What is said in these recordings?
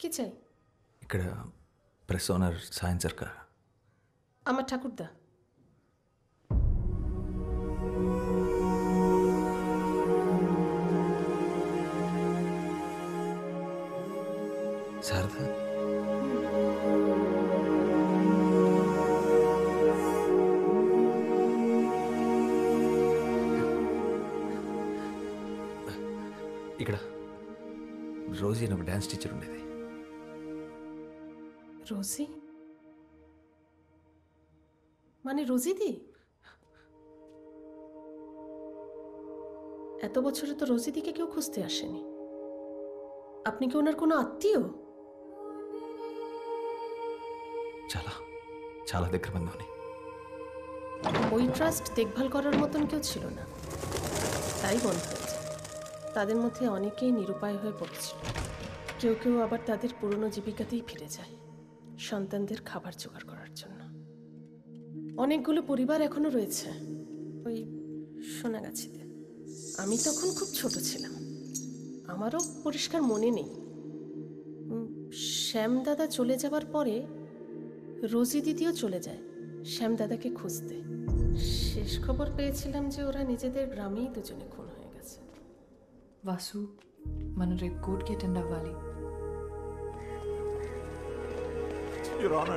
কি চাই ఇక్కడ ప్రెస్ ఓనర్ సాయం సర్కార్ আমার ঠাকুরদা శారదా ఇక్కడ రోజీ అని ఒక డ్యాన్స్ టీచర్ ఉండేది রোজি মানে রোজিদি এত বছরে তো রোজিদিকে কেউ খুঁজতে আসেনি আপনি কি ওনার কোনো আত্মীয় చాలా చాలా దగ్గర బంధువుని ওই ট্রাস্ট দেখভাল করার মতন কেউ ছিল না তাই বন্ধ হয়েছে তাদের মধ্যে অনেকেই নিরুপায় হয়ে পড়েছিল কেউ কেউ আবার তাদের পুরনো জীবিকাতেই ফিরে যায় সন্তানদের খাবার জোগাড় করার জন্য অনেকগুলো পরিবার এখনো রয়েছে ওই সোনাগাছিতে আমি তখন খুব ছোট ছিলাম আমারও পরিষ্কার মনে নেই উম, শ্যাম দাদা চলে যাবার পরে রোজি দিদিও চলে যায় শ্যাম দাদাকে খুঁজতে শেষ খবর পেয়েছিলাম যে ওরা নিজেদের গ্রামেই দুজনে খুন হয়ে গেছে వాసు మనం రేపు కోర్టుకి అటెండ్ అవ్వాలి Your Honor.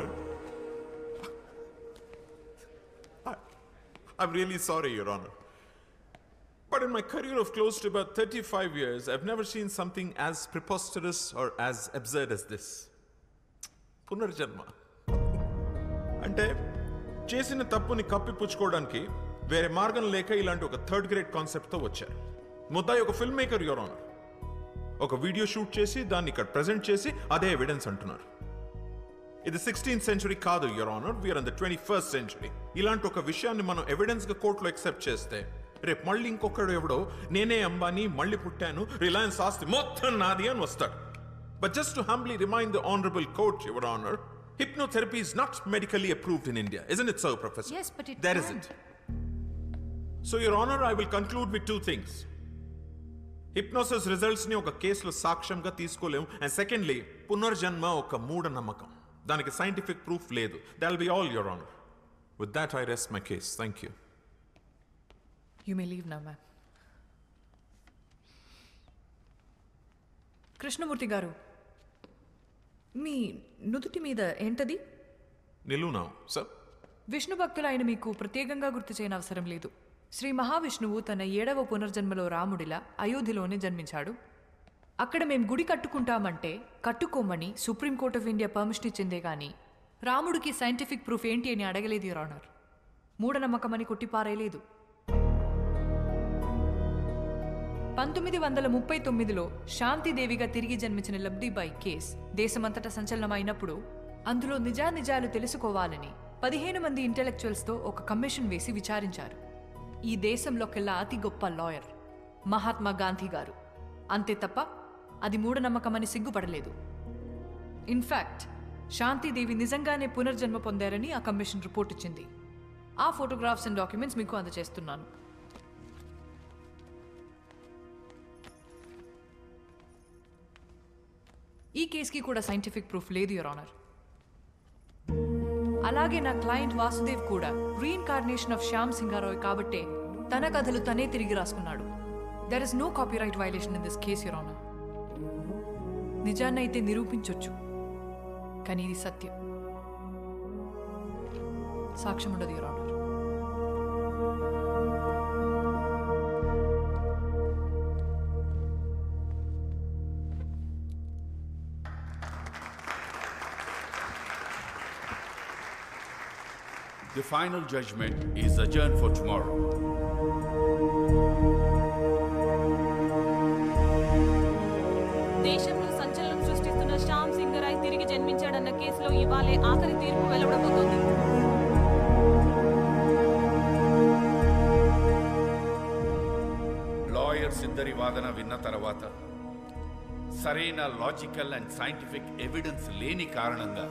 I, I'm really sorry, Your Honor. But in my career of close to about 35 years, I've never seen something as preposterous or as absurd as this. పునర్జన్మ అంటే చేసిన తప్పుని కప్పిపుచ్చుకోవడానికి వేరే మార్గం లేక ఇలాంటి ఒక థర్డ్ గ్రేడ్ కాన్సెప్ట్తో వచ్చారు ముద్దాయి ఒక ఫిల్మ్ మేకర్ యువర్ ఆనర్ ఒక వీడియో షూట్ చేసి దాన్ని ఇక్కడ ప్రజెంట్ చేసి అదే ఎవిడెన్స్ అంటున్నారు ఇది సిక్స్టీన్త్ సెంచురీ కాదు your honour we are in the twenty first century ఇలాంటి ఒక విషయాన్ని మనం ఎవిడెన్స్ గా కోర్టులో ఎక్సెప్ట్ చేస్తే రేపు మళ్ళీ ఇంకొకడు ఎవడో నేనే అంబానీ మళ్ళీ పుట్టాను రిలయన్స్ ఆస్తి మొత్తం నాది అని వస్తాడు but just to humbly remind the honourable court your honour hypnotherapy is not medically approved in India is it so professor Yes, but it there is can. It so your honour I will conclude with two things hypnosis results ని ఒక కేసులో సాక్ష్యంగా తీసుకోలేము and secondly పునర్జన్మ ఒక మూఢ నమ్మకం దానికి సైంటిఫిక్ ప్రూఫ్ లేదు that'll be all your honour with that I rest my case thank you you may leave నా మ్యామ్ కృష్ణమూర్తి గారు మీ నుదుటి మీద ఏంటది నిలువునా సార్ విష్ణు భక్తులైన మీకు ప్రత్యేకంగా గుర్తు చేయని అవసరం లేదు శ్రీ మహావిష్ణువు తన ఏడవ పునర్జన్మలో రాముడిలా అయోధ్యలోనే జన్మించాడు అక్కడ మేం గుడి కట్టుకుంటామంటే కట్టుకోమని సుప్రీంకోర్ట్ ఆఫ్ ఇండియా పర్మిషన్ ఇచ్చిందే గాని రాముడికి సైంటిఫిక్ ప్రూఫ్ ఏంటి అని అడగలేదు యువర్ ఆనర్ మూఢనమ్మకమని కొట్టిపారేయలేదు పంతొమ్మిది వందల ముప్పై తొమ్మిదిలో శాంతిదేవిగా తిరిగి జన్మించిన లబ్ధిబాయి కేస్ దేశమంతటా సంచలనమైనప్పుడు అందులో నిజానిజాలు తెలుసుకోవాలని పదిహేను మంది ఇంటెలెక్చువల్స్తో ఒక కమిషన్ వేసి విచారించారు ఈ దేశంలోకెల్లా అతి గొప్ప లాయర్ మహాత్మా గాంధీ గారు అంతే తప్ప అది మూఢనమ్మకమని సిగ్గుపడలేదు ఇన్ఫ్యాక్ట్ శాంతిదేవి నిజంగానే పునర్జన్మ పొందారని ఆ కమిషన్ రిపోర్ట్ ఇచ్చింది ఆ ఫోటోగ్రాఫ్స్ అండ్ డాక్యుమెంట్స్ మీకు అందజేస్తున్నాను ఈ కేసుకి కూడా సైంటిఫిక్ ప్రూఫ్ లేదు యువర్ ఆనర్ అలాగే నా క్లయింట్ వాసుదేవ్ కూడా రీఇన్కార్నేషన్ ఆఫ్ శ్యామ్ సింగారాయ్ కాబట్టే తన కథలు తనే తిరిగి రాసుకున్నాడు there is no copyright violation in this case your honour నిజాన్నైతే నిరూపించొచ్చు కానీ ఇది సత్యం సాక్ష్యం ఉండదు your honour The final judgment is adjourned for tomorrow. దేశంలో సంచలనం సృష్టిస్తున్న శ్యామ్ సింగరాయ్ తిరిగి జన్మించాడన్న కేసులో ఇవాళే ఆఖరి తీర్పు వెలువడబోతోంది లాయర్స్ ఇద్దరి వాదన విన్న తర్వాత సరైన లాజికల్ అండ్ సైంటిఫిక్ ఎవిడెన్స్ లేని కారణంగా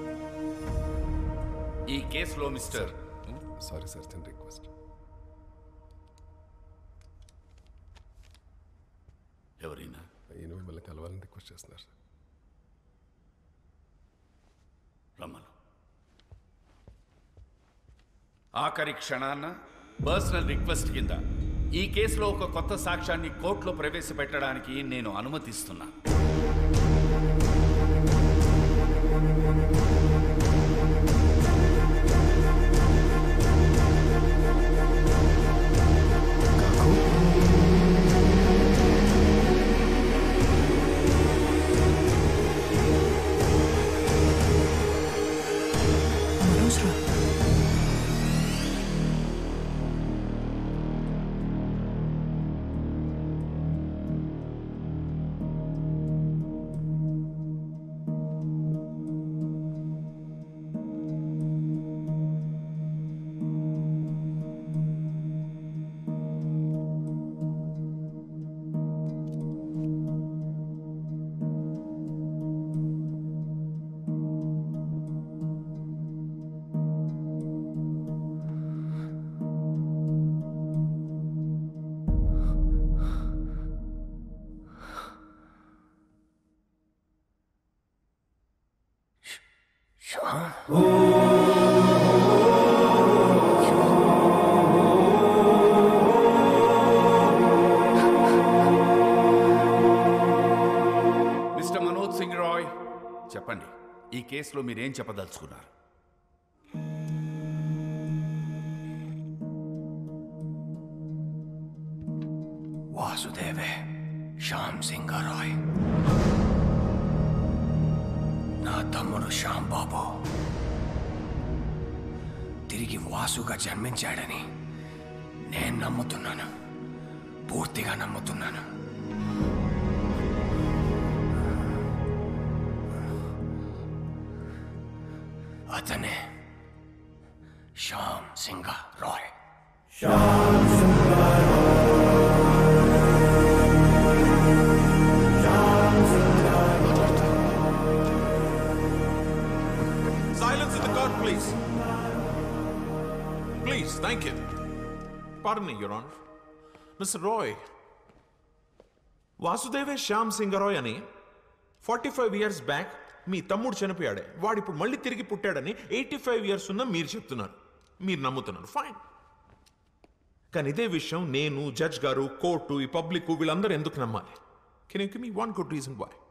ఈ కేసులో మిస్టర్ సారీ సార్ చిన్న రిక్వెస్ట్ ఎవరైనా ఈయన మిమ్మల్ని కలవాలని రిక్వెస్ట్ చేస్తున్నారు సార్ రమ్మను ఆఖరి క్షణాన్న పర్సనల్ రిక్వెస్ట్ కింద ఈ కేసులో ఒక కొత్త సాక్ష్యాన్ని కోర్టులో ప్రవేశపెట్టడానికి నేను అనుమతిస్తున్నాను మిస్టర్ మనోజ్ సింగ్ రాయ్ చెప్పండి ఈ కేసులో మీరేం చెప్పదలుచుకున్నారు వాసుదేవే శ్యామ్ సింగరాయ్ నా తమ్ముడు శ్యామ్ బాబు తిరిగి వాసుగా జన్మించాడని నేను నమ్ముతున్నాను పూర్తిగా నమ్ముతున్నాను అతనే Shyam సింగ Roy Silence in the court, please. Please, thank you. Pardon me, Your Honor. Mr. Roy, వాసుదేవే Shyam Singharoy అని ఫార్టీ ఫైవ్ ఇయర్స్ బ్యాక్ మీ తమ్ముడు చనిపోయాడే వాడు ఇప్పుడు మళ్ళీ తిరిగి పుట్టాడని ఎయిటీ ఫైవ్ ఇయర్స్ ఉన్న మీరు చెప్తున్నారు మీరు నమ్ముతున్నారు ఫైన్ కానీ ఇదే విషయం నేను జడ్జ్ గారు కోర్టు ఈ పబ్లిక్ వీళ్ళందరూ ఎందుకు నమ్మాలి can you me one good reason why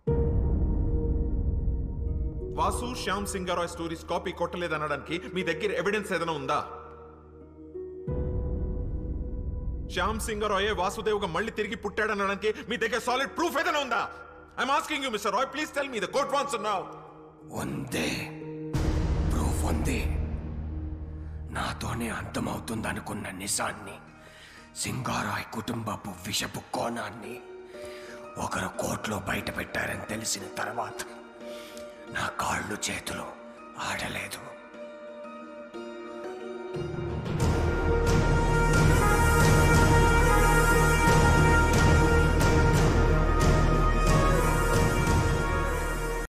Vasu Shyam Singaroy stories copy కొట్టలేదనడానికి మీ దగ్గర ఎవిడెన్స్ ఏదైనా ఉందా శ్యామ్ సింగరాయే వాసుదేవ్గా మళ్ళీ తిరిగి పుట్టాడనడానికి మీ దగ్గర సాలిడ్ ప్రూఫ్ ఏదైనా ఉందా I'm asking you mister Roy please tell me the court wants now ఉంది ప్రూఫ్ ఉంది నాతోనే అంతమవుతుందనుకున్న నిజాన్ని సింగారాయ్ కుటుంబపు విషపు కోణాన్ని ఒకరు కోర్టులో బయట పెట్టారని తెలిసిన తర్వాత నా కాళ్ళు చేతులు ఆడలేదు